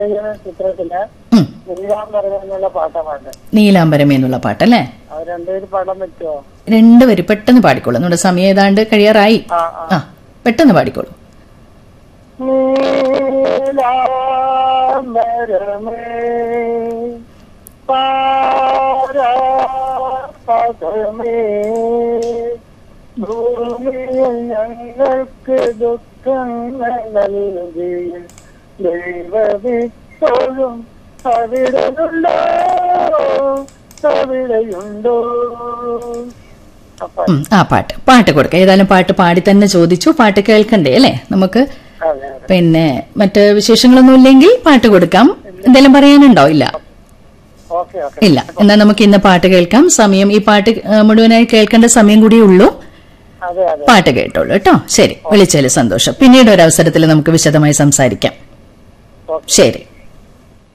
ചിത്രത്തില് ഉം. നീലാംബരം എന്നുള്ള പാട്ടമാണ് നീലാംബരമേ എന്നുള്ള പാട്ടല്ലേ അത് രണ്ടുപേര് പാടാൻ പറ്റുമോ രണ്ടുപേരും പെട്ടെന്ന് പാടിക്കോളൂ നമ്മുടെ സമയം ഏതാണ്ട് കഴിയാറായി ആ ആ ആ പെട്ടെന്ന് പാടിക്കോളൂ നീലാംബരമേ പാരാപഥമേ ഭൂമിയിൽ ഞങ്ങൾക്ക് ദുഃഖങ്ങൾ നൽകിയ ദൈവമിപ്പോഴും അവിടെയുണ്ടോ അവിടെയുണ്ടോ അപ്പൊ ഉം, ആ പാട്ട് പാട്ട് കൊടുക്കാം ഏതായാലും പാട്ട് പാടി തന്നെ ചോദിച്ചു പാട്ട് കേൾക്കണ്ടേ അല്ലേ നമുക്ക് അതെ അതെ പിന്നെ മറ്റ് വിശേഷങ്ങളൊന്നും ഇല്ലെങ്കിൽ പാട്ട് കൊടുക്കാം എന്തെങ്കിലും പറയാനുണ്ടോ ഇല്ല ഓക്കെ ഓക്കെ ഇല്ല എന്നാൽ നമുക്ക് ഇന്ന് പാട്ട് കേൾക്കാം സമയം ഈ പാട്ട് ആ, മുഴുവനായി കേൾക്കേണ്ട സമയം കൂടിയേ ഉള്ളൂ അതെ അതെ പാട്ട് കേട്ടോളൂ കേട്ടോ ശരി വിളിച്ചതിൽ സന്തോഷം പിന്നീട് ഒരു അവസരത്തിൽ നമുക്ക് വിശദമായി സംസാരിക്കാം ഓക്കെ ശരി